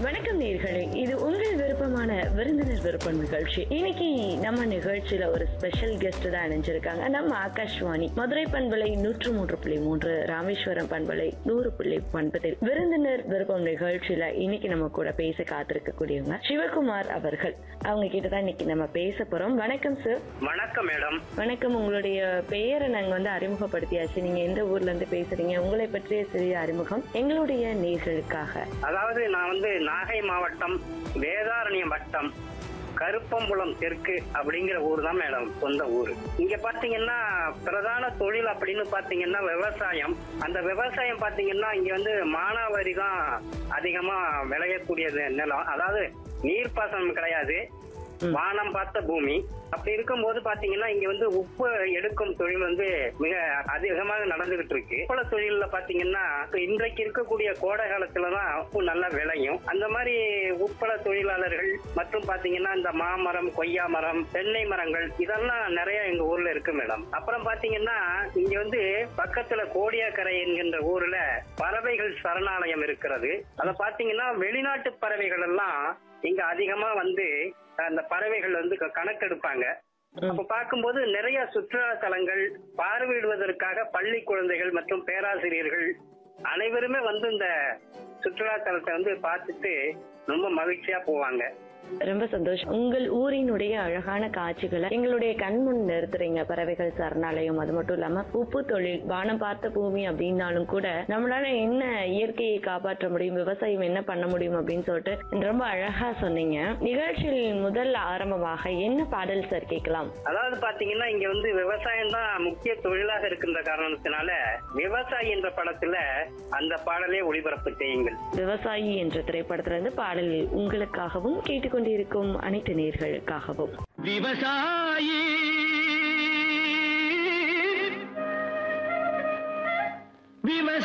வணக்கம் நேர்களே இது உங்கள் விருப்பமான விருந்தினர் விருப்பம் நிகழ்ச்சி இன்னைக்கு நம்ம நிகழ்ச்சியில ஒரு ஸ்பெஷல் கெஸ்ட் தான் இணைஞ்சிருக்காங்க நம்ம ஆகாஷ்வாணி மதுரை பண்பலை நூற்று மூன்று புள்ளி மூன்று ராமேஸ்வரம் பண்பலை நூறு புள்ளி ஒன்பதில் விருந்தினர் விருப்பம் நிகழ்ச்சியில இன்னைக்கு நம்ம கூட பேச காத்திருக்கக்கூடியவங்க சிவகுமார் அவர்கள் அவங்க கிட்ட தான் இன்னைக்கு நம்ம பேச போறோம் வணக்கம் சார் வணக்கம் மேடம் வணக்கம் உங்களுடைய பெயரை நாங்க வந்து அறிமுகப்படுத்தியாச்சு நீங்க எந்த ஊர்ல இருந்து பேசுறீங்க உங்களை பற்றிய சிறிய அறிமுகம் எங்களுடைய நேர்களுக்காக அதாவது நான் வந்து நாகை மாவட்டம் வேதாரண்யம் வட்டம் கருப்பம்புலம் தெற்கு அப்படிங்கிற ஊர் தான் மேடம் சொந்த ஊர் இங்க பாத்தீங்கன்னா பிரதான தொழில் அப்படின்னு பாத்தீங்கன்னா விவசாயம் அந்த விவசாயம் பாத்தீங்கன்னா இங்க வந்து மானாவாரி தான் அதிகமா விளையக்கூடியது நிலம் அதாவது நீர்ப்பாசனம் கிடையாது வானம் பார்த்த பூமி அப்படி இருக்கும்போது பாத்தீங்கன்னா இங்க வந்து உப்பு எடுக்கும் தொழில் வந்து மிக அதிகமாக நடந்துகிட்டு இருக்கு உப்பள தொழில்ல பாத்தீங்கன்னா இப்ப இன்றைக்கு இருக்கக்கூடிய கோடை காலத்துலதான் உப்பு நல்லா விளையும் அந்த மாதிரி உப்பள தொழிலாளர்கள் மற்றும் பாத்தீங்கன்னா இந்த மாமரம் கொய்யா மரம் தென்னை மரங்கள் இதெல்லாம் நிறைய எங்க ஊர்ல இருக்கு மேடம் அப்புறம் பாத்தீங்கன்னா இங்க வந்து பக்கத்துல கோடியாக்கரை என்கின்ற ஊர்ல பறவைகள் சரணாலயம் இருக்கிறது அத பாத்தீங்கன்னா வெளிநாட்டு பறவைகள் எல்லாம் இங்க அதிகமா வந்து அந்த பறவைகள் வந்து க- கணக்கெடுப்பாங்க அப்ப பார்க்கும்போது நிறைய சுற்றுலா தலங்கள் பார்வையிடுவதற்காக பள்ளி குழந்தைகள் மற்றும் பேராசிரியர்கள் அனைவருமே வந்து இந்த சுற்றுலா தலத்தை வந்து பார்த்துட்டு ரொம்ப மகிழ்ச்சியா போவாங்க ரொம்ப சந்தோஷம் உங்கள் ஊரினுடைய அழகான காட்சிகளை எங்களுடைய கண் முன் நிறுத்துறீங்க பறவைகள் சரணாலயம் அது மட்டும் இல்லாம உப்பு தொழில் வானம் பார்த்த பூமி அப்படின்னாலும் கூட நம்மளால என்ன இயற்கையை காப்பாற்ற முடியும் விவசாயம் என்ன பண்ண முடியும் அப்படின்னு சொல்லிட்டு ரொம்ப அழகா சொன்னீங்க நிகழ்ச்சியில் முதல் ஆரம்பமாக என்ன பாடல் சார் கேட்கலாம் அதாவது பாத்தீங்கன்னா இங்க வந்து விவசாயம் தான் முக்கிய தொழிலாக இருக்கின்ற காரணத்தினால விவசாயி என்ற படத்துல அந்த பாடலே ஒளிபரப்பு செய்யுங்கள் விவசாயி என்ற திரைப்படத்திலிருந்து பாடல் உங்களுக்காகவும் கேட்டுக்கொண்டிருக்கும் அனைத்து நேர்களுக்காகவும் விவசாயி விவசாயி